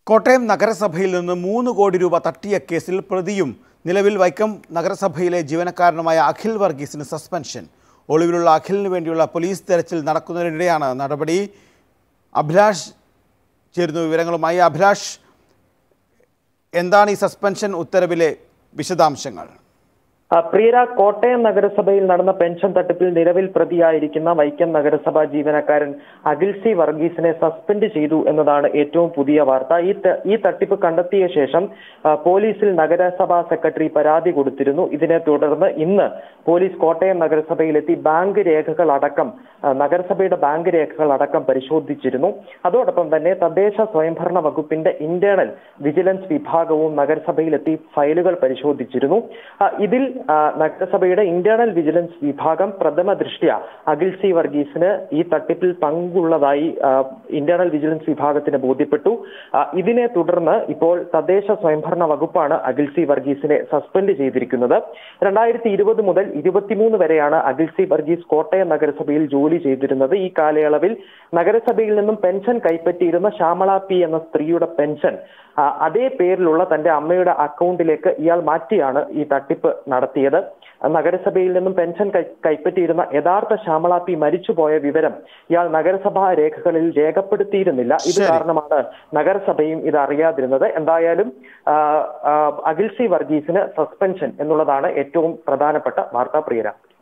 കോട്ടയം നഗരസഭയിൽ നിന്ന് മൂന്ന് കോടി രൂപ തട്ടിയ കേസിൽ പ്രതിയും നിലവിൽ വൈക്കം നഗരസഭയിലെ ജീവനക്കാരനുമായ അഖിൽ വർഗീസിന് സസ്പെൻഷൻ ഒളിവിലുള്ള അഖിലിന് വേണ്ടിയുള്ള പോലീസ് തെരച്ചിൽ നടക്കുന്നതിനിടെയാണ് നടപടി അഭിലാഷ് ചേരുന്നു വിവരങ്ങളുമായി അഭിലാഷ് എന്താണ് ഈ സസ്പെൻഷൻ ഉത്തരവിലെ വിശദാംശങ്ങൾ ആ, പ്രിയര കോട്ടയം നഗരസഭയിൽ നടന്ന പെൻഷൻ തട്ടിപ്പിൽ നിലവിൽ പ്രതിയായിരിക്കുന്ന വൈക്കം നഗരസഭാ ജീവനക്കാരൻ അഖിൽ സി വർഗീസിനെ സസ്പെൻഡ് ചെയ്തു എന്നതാണ് ഏറ്റവും പുതിയ വാർത്ത ഈ ത- ഈ തട്ടിപ്പ് കണ്ടെത്തിയ ശേഷം ആ, പോലീസിൽ നഗരസഭാ സെക്രട്ടറി പരാതി കൊടുത്തിരുന്നു ഇതിനെ തുടർന്ന് ഇന്ന് പോലീസ് കോട്ടയം നഗരസഭയിലെത്തി ബാങ്ക് രേഖകൾ അടക്കം ആ, നഗരസഭയുടെ ബാങ്ക് രേഖകൾ അടക്കം പരിശോധിച്ചിരുന്നു അതോടൊപ്പം തന്നെ തദ്ദേശ സ്വയംഭരണ വകുപ്പിന്റെ ഇന്റേണൽ വിജിലൻസ് വിഭാഗവും നഗരസഭയിലെത്തി ഫയലുകൾ പരിശോധിച്ചിരുന്നു ആ, ഇതിൽ ആ, നഗരസഭയുടെ ഇന്റേണൽ വിജിലൻസ് വിഭാഗം പ്രഥമ ദൃഷ്ട്യ അഖിൽ സി വർഗീസിന് ഈ തട്ടിപ്പിൽ പങ്കുള്ളതായി ആ, ഇന്റേണൽ വിജിലൻസ് വിഭാഗത്തിന് ബോധ്യപ്പെട്ടു ആ, ഇതിനെ തുടർന്ന് ഇപ്പോൾ തദ്ദേശ സ്വയംഭരണ വകുപ്പാണ് അഖിൽ സി വർഗീസിനെ സസ്പെൻഡ് ചെയ്തിരിക്കുന്നത് രണ്ടായിരത്തി ഇരുപത് മുതൽ ഇരുപത്തിമൂന്ന് വരെയാണ് അഖിൽ സി വർഗീസ് കോട്ടയം നഗരസഭയിൽ ജോലി ചെയ്തിരുന്നത് ഈ കാലയളവിൽ നഗരസഭയിൽ നിന്നും പെൻഷൻ കൈപ്പറ്റിയിരുന്ന ശ്യാമള പി എന്ന സ്ത്രീയുടെ പെൻഷൻ ആ, അതേ പേരിലുള്ള തന്റെ അമ്മയുടെ അക്കൗണ്ടിലേക്ക് ഇയാൾ മാറ്റിയാണ് ഈ തട്ടിപ്പ് നടത്തിയത് നഗരസഭയിൽ നിന്നും പെൻഷൻ കൈ- കൈപ്പറ്റിയിരുന്ന യഥാർത്ഥ ശ്യാമള പി മരിച്ചുപോയ വിവരം ഇയാൾ നഗരസഭാ രേഖകളിൽ രേഖപ്പെടുത്തിയിരുന്നില്ല ഇത് ശരി. കാരണമാണ് നഗരസഭയും ഇത് അറിയാതിരുന്നത് എന്തായാലും ആ, ആ, അഖിൽ സി വർഗീസിന് സസ്പെൻഷൻ എന്നുള്ളതാണ് ഏറ്റവും പ്രധാനപ്പെട്ട വാർത്താ പ്രിയര